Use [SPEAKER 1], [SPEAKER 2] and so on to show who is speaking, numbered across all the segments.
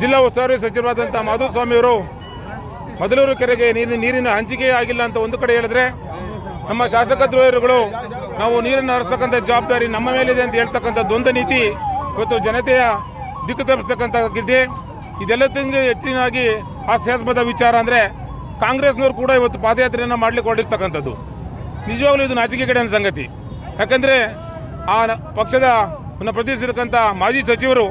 [SPEAKER 1] ಜಿಲ್ಲಾ ಉಸ್ತುವಾರಿ ಸಚಿವರಾದಂಥ ಮಾಧುಸ್ವಾಮಿಯವರು ಮೊದಲೂರು ಕೆರೆಗೆ ನೀರಿನ ನೀರಿನ ಹಂಚಿಕೆ ಆಗಿಲ್ಲ ಅಂತ ಒಂದು ಕಡೆ ಹೇಳಿದ್ರೆ ನಮ್ಮ ಶಾಸಕ ದ್ರೋಹರುಗಳು ನಾವು ನೀರನ್ನು ಹರಿಸ್ತಕ್ಕಂಥ ಜವಾಬ್ದಾರಿ ನಮ್ಮ ಮೇಲಿದೆ ಅಂತ ಹೇಳ್ತಕ್ಕಂಥ ದ್ವಂದ್ವ ನೀತಿ ಇವತ್ತು ಜನತೆಯ ದಿಕ್ಕು ತಪ್ಪಿಸ್ತಕ್ಕಂಥದ್ದಿದೆ ಇದೆಲ್ಲತ್ತಿಂಗೆ ಹೆಚ್ಚಿನಾಗಿ ಹಾಸ್ಯಾಸ್ಪದ ವಿಚಾರ ಅಂದರೆ ಕಾಂಗ್ರೆಸ್ನವರು ಕೂಡ ಇವತ್ತು ಪಾದಯಾತ್ರೆಯನ್ನು ಮಾಡ್ಲಿಕ್ಕೆ ಹೊರಟಿರ್ತಕ್ಕಂಥದ್ದು ನಿಜವಾಗ್ಲೂ ಇದು ನಾಚಿಕೆಗೇಡಿನ ಸಂಗತಿ ಯಾಕಂದರೆ ಆ ನ- ಪಕ್ಷದ ವನ್ನು ಪ್ರತಿನಿಧಿಸಿರ್ತಕ್ಕಂಥ ಮಾಜಿ ಸಚಿವರು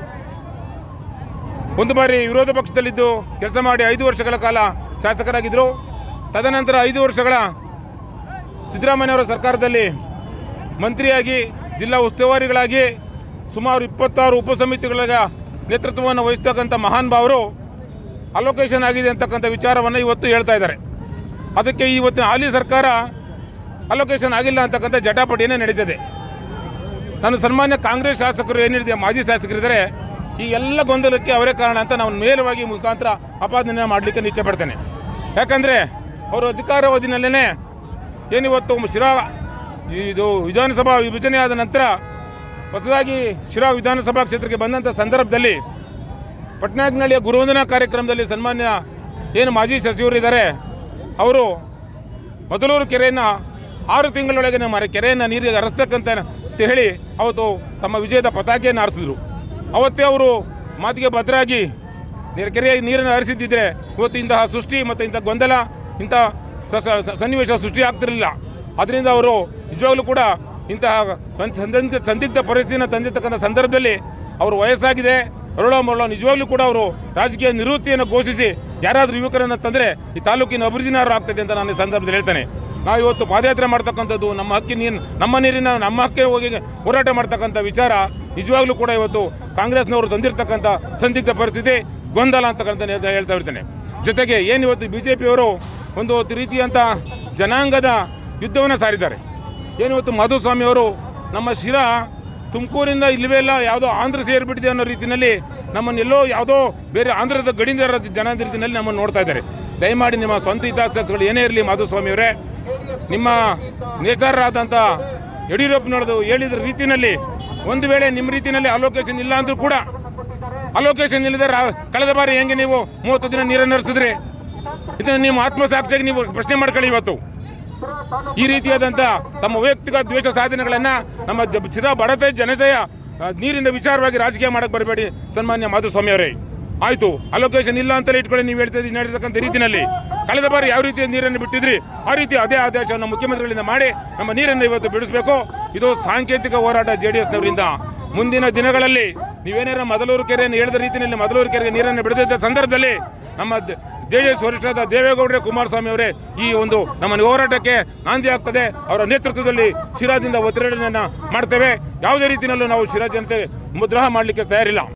[SPEAKER 1] ಒಂದು ಬಾರಿ ವಿರೋಧ ಪಕ್ಷದಲ್ಲಿದ್ದು ಕೆಲಸ ಮಾಡಿ ಐದು ವರ್ಷಗಳ ಕಾಲ ಶಾಸಕರಾಗಿದ್ದರು ತದನಂತರ ಐದು ವರ್ಷಗಳ ಸಿದ್ದರಾಮಯ್ಯವರ ಸರ್ಕಾರದಲ್ಲಿ ಮಂತ್ರಿಯಾಗಿ ಜಿಲ್ಲಾ ಉಸ್ತುವಾರಿಗಳಾಗಿ ಸುಮಾರು ಇಪ್ಪತ್ತಾರು ಉಪಸಮಿತಿಗಳ ನೇತೃತ್ವವನ್ನು ವಹಿಸ್ತಕ್ಕಂಥ ಮಹಾನ್ ಭಾವರು ಅಲೋಕೇಶನ್ ಆಗಿದೆ ಅಂತಕ್ಕಂಥ ವಿಚಾರವನ್ನು ಇವತ್ತು ಹೇಳ್ತಾ ಇದ್ದಾರೆ ಅದಕ್ಕೆ ಇವತ್ತಿನ ಹಾಲಿ ಸರ್ಕಾರ ಅಲೋಕೇಶನ್ ಆಗಿಲ್ಲ ಅಂತಕ್ಕಂಥ ಜಟಾಪಟಿಯೇ ನಡೀತದೆ ನಾನು ಸನ್ಮಾನ್ಯ ಕಾಂಗ್ರೆಸ್ ಶಾಸಕರು ಏನಿದೆ ಮಾಜಿ ಶಾಸಕರಿದ್ದಾರೆ ಈ ಎಲ್ಲ ಗೊಂದಲಕ್ಕೆ ಅವರೇ ಕಾರಣ ಅಂತ ನಾವು ನೇರವಾಗಿ ಮುಖಾಂತರ ಅಪಾದನೆ ಮಾಡಲಿಕ್ಕೆ ನಿಶ್ಚಯ ಪಡ್ತೇನೆ ಯಾಕಂದರೆ ಅವರು ಅಧಿಕಾರಾವಧಿನಲ್ಲೇ ಏನಿವತ್ತು ಶಿರಾ ಇದು ವಿಧಾನಸಭಾ ವಿಭಜನೆ ಆದ ನಂತರ ಹೊಸದಾಗಿ ಶಿರಾ ವಿಧಾನಸಭಾ ಕ್ಷೇತ್ರಕ್ಕೆ ಬಂದಂಥ ಸಂದರ್ಭದಲ್ಲಿ ಪಟ್ನಾಯಕನಹಳ್ಳಿಯ ಗುರುವಂದನಾ ಕಾರ್ಯಕ್ರಮದಲ್ಲಿ ಸನ್ಮಾನ್ಯ ಏನು ಮಾಜಿ ಸಚಿವರಿದ್ದಾರೆ ಅವರು ಮೊದಲೂರು ಕೆರೆಯನ್ನು ಆರು ತಿಂಗಳೊಳಗೆ ನಮ್ಮ ಕೆರೆಯನ್ನು ನೀರಿಗೆ ಹರಿಸ್ತಕ್ಕಂತ ಅಂತ ಹೇಳಿ ಅವತ್ತು ತಮ್ಮ ವಿಜಯದ ಪತಾಕೆಯನ್ನು ಹಾರಿಸಿದ್ರು ಅವತ್ತೇ ಅವರು ಮಾತಿಗೆ ಭದ್ರಾಗಿ ನೀರು ಕೆರೆಯ ನೀರನ್ನು ಹರಿಸಿದ್ದಿದ್ರೆ ಇವತ್ತು ಇಂತಹ ಸೃಷ್ಟಿ ಮತ್ತು ಇಂಥ ಗೊಂದಲ ಇಂಥ ಸ- ಸ- ಸ- ಸನ್ನಿವೇಶ ಸೃಷ್ಟಿ ಆಗ್ತಿರಲಿಲ್ಲ ಅದರಿಂದ ಅವರು ನಿಜವಾಗ್ಲೂ ಕೂಡ ಇಂತಹ ಸಂ- ಸಂದಿಗ್ಧ ಸಂದಿಗ್ಧ ಪರಿಸ್ಥಿತಿಯನ್ನು ತಂದಿರ್ತಕ್ಕಂಥ ಸಂದರ್ಭದಲ್ಲಿ ಅವರು ವಯಸ್ಸಾಗಿದೆ ಅರುಳ ಮರುಳ ನಿಜವಾಗ್ಲೂ ಕೂಡ ಅವರು ರಾಜಕೀಯ ನಿವೃತ್ತಿಯನ್ನು ಘೋಷಿಸಿ ಯಾರಾದರೂ ಯುವಕರನ್ನು ತಂದರೆ ಈ ತಾಲೂಕಿನ ಅಭಿವೃದ್ಧಿನಾರು ಆಗ್ತದೆ ಅಂತ ನಾನು ಈ ಸಂದರ್ಭದಲ್ಲಿ ಹೇಳ್ತೇನೆ ನಾವು ಇವತ್ತು ಪಾದಯಾತ್ರೆ ಮಾಡ್ತಕ್ಕಂಥದ್ದು ನಮ್ಮ ಹಕ್ಕಿ ನೀರು ನಮ್ಮ ನೀರಿನ ನಮ್ಮ ಹಕ್ಕಿನ ಹೋಗಿ ಹೋರಾಟ ಮಾಡ್ತಕ್ಕಂಥ ವಿಚಾರ ನಿಜವಾಗ್ಲೂ ಕೂಡ ಇವತ್ತು ಕಾಂಗ್ರೆಸ್ನವರು ತಂದಿರತಕ್ಕಂಥ ಸಂದಿಗ್ಧ ಪರಿಸ್ಥಿತಿ ಗೊಂದಲ ಅಂತಕ್ಕಂಥ ಹೇಳ್ತಾ ಹೇಳ್ತಾ ಇರ್ತೇನೆ ಜೊತೆಗೆ ಏನು ಇವತ್ತು ಬಿ ಜೆ ಪಿಯವರು ಒಂದು ರೀತಿಯಂಥ ಜನಾಂಗದ ಯುದ್ಧವನ್ನು ಸಾರಿದ್ದಾರೆ ಏನು ಇವತ್ತು ಮಾಧುಸ್ವಾಮಿ ಅವರು ನಮ್ಮ ಶಿರಾ ತುಮಕೂರಿಂದ ಇಲ್ಲವೇ ಇಲ್ಲ ಯಾವುದೋ ಆಂಧ್ರ ಸೇರಿಬಿಟ್ಟಿದೆ ಅನ್ನೋ ರೀತಿಯಲ್ಲಿ ನಮ್ಮನ್ನೆಲ್ಲೋ ಯಾವುದೋ ಬೇರೆ ಆಂಧ್ರದ ಗಡಿಂದ ಜನ ರೀತಿಯಲ್ಲಿ ನಮ್ಮನ್ನು ನೋಡ್ತಾ ಇದ್ದಾರೆ ದಯಮಾಡಿ ನಿಮ್ಮ ಸ್ವಂತ ಹಿತಾಸಕ್ತಿಗಳು ಏನೇ ಇರಲಿ ಮಾಧುಸ್ವಾಮಿಯವರೇ ನಿಮ್ಮ ನೇತಾರರಾದಂಥ ಯಡಿಯೂರಪ್ಪನವ್ರದ್ದು ಹೇಳಿದ ರೀತಿಯಲ್ಲಿ ಒಂದು ವೇಳೆ ನಿಮ್ಮ ರೀತಿಯಲ್ಲಿ ಅಲೋಕೇಶನ್ ಇಲ್ಲ ಅಂದ್ರೂ ಕೂಡ ಅಲೋಕೇಶನ್ ಇಲ್ಲದೆ ರಾ- ಕಳೆದ ಬಾರಿ ಹೆಂಗೆ ನೀವು ಮೂವತ್ತು ದಿನ ನೀರನ್ನು ಹರಿಸಿದ್ರಿ ಇದನ್ನು ನಿಮ್ಮ ಆತ್ಮಸಾಕ್ಷಿಯಾಗಿ ನೀವು ಪ್ರಶ್ನೆ ಮಾಡ್ಕೊಳ್ಳಿ ಇವತ್ತು ಈ ರೀತಿಯಾದಂಥ ತಮ್ಮ ವೈಯಕ್ತಿಕ ದ್ವೇಷ ಸಾಧನೆಗಳನ್ನು ನಮ್ಮ ಜ- ಚಿರ ಬಡತೆ ಜನತೆಯ ಆ, ನೀರಿನ ವಿಚಾರವಾಗಿ ರಾಜಕೀಯ ಮಾಡಕ್ಕೆ ಬರಬೇಡಿ ಸನ್ಮಾನ್ಯ ಮಾಧುಸ್ವಾಮಿ ಅವರೇ ಆಯಿತು ಅಲೋಕೇಶನ್ ಇಲ್ಲ ಅಂತಲೇ ಇಟ್ಕೊಳ್ಳಿ ನೀವು ಹೇಳ್ತಾ ಇದ್ದೀರಿ ನಡೀತಕ್ಕಂಥ ರೀತಿಯಲ್ಲಿ ಕಳೆದ ಬಾರಿ ಯಾವ ರೀತಿಯ ನೀರನ್ನು ಬಿಟ್ಟಿದ್ರಿ ಆ ರೀತಿ ಅದೇ ಆದೇಶವನ್ನು ಮುಖ್ಯಮಂತ್ರಿಗಳಿಂದ ಮಾಡಿ ನಮ್ಮ ನೀರನ್ನು ಇವತ್ತು ಬಿಡಿಸಬೇಕು ಇದು ಸಾಂಕೇತಿಕ ಹೋರಾಟ ಜೆ ಡಿ ಎಸ್ನವರಿಂದ ಮುಂದಿನ ದಿನಗಳಲ್ಲಿ ನೀವೇನಾರ ಮೊದಲೂರು ಕೆರೆಯನ್ನು ಹೇಳಿದ ರೀತಿಯಲ್ಲಿ ಮೊದಲೂರು ಕೆರೆಗೆ ನೀರನ್ನು ಬಿಡದಿದ್ದ ಸಂದರ್ಭದಲ್ಲಿ ನಮ್ಮ ಜೆ ಡಿ ಎಸ್ ವರಿಷ್ಠರಾದ ದೇವೇಗೌಡರೇ ಕುಮಾರಸ್ವಾಮಿ ಅವರೇ ಈ ಒಂದು ನಮ್ಮ ಹೋರಾಟಕ್ಕೆ ನಾಂದಿ ಆಗ್ತದೆ ಅವರ ನೇತೃತ್ವದಲ್ಲಿ ಶಿರಾದಿಂದ ಒತ್ತಡವನ್ನು ಮಾಡ್ತೇವೆ ಯಾವುದೇ ರೀತಿಯಲ್ಲೂ ನಾವು ಶಿರಾ ಜನತೆ ಮುದ್ರಹ ಮಾಡಲಿಕ್ಕೆ ತಯಾರಿಲ್ಲ